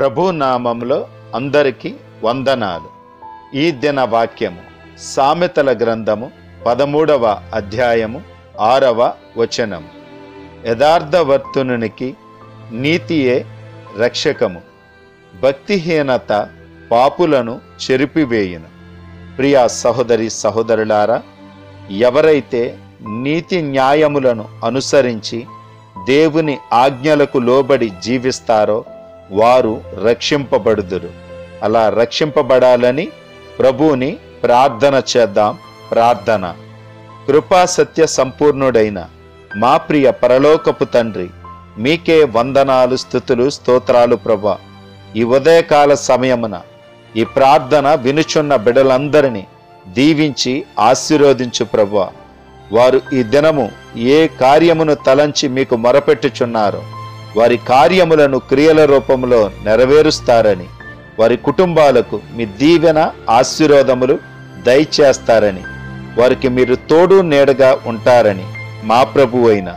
ప్రభు నామంలో అందరికీ వందనాలు ఈ దిన వాక్యము సామెతల గ్రంథము పదమూడవ అధ్యాయము ఆరవ వచనము యథార్థవర్తునునికి నీతియే రక్షకము భక్తిహీనత పాపులను చెరిపివేయును ప్రియా సహోదరి సహోదరులారా ఎవరైతే నీతి న్యాయములను అనుసరించి దేవుని ఆజ్ఞలకు లోబడి జీవిస్తారో వారు రక్షింపబడుదురు అలా రక్షింపబడాలని ప్రభువుని ప్రార్థన చేద్దాం ప్రార్థన కృపా సత్య సంపూర్ణుడైన మా ప్రియ పరలోకపు తండ్రి మీకే వందనాలు స్థుతులు స్తోత్రాలు ప్రభా ఈ ఉదయకాల సమయమున ఈ ప్రార్థన వినుచున్న బిడలందరినీ దీవించి ఆశీర్వదించు ప్రభా వారు ఈ దినము ఏ కార్యమును తలంచి మీకు మొరపెట్టుచున్నారో వారి కార్యములను క్రియల రూపంలో నెరవేరుస్తారని వారి కుటుంబాలకు మీ దీవెన ఆశీర్వాదములు దయచేస్తారని వారికి మీరు తోడు నేడుగా ఉంటారని మా ప్రభు అయిన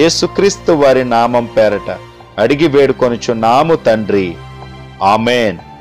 యేసుక్రీస్తు వారి నామం పేరట అడిగి వేడుకొనుచున్నాము తండ్రి ఆమెన్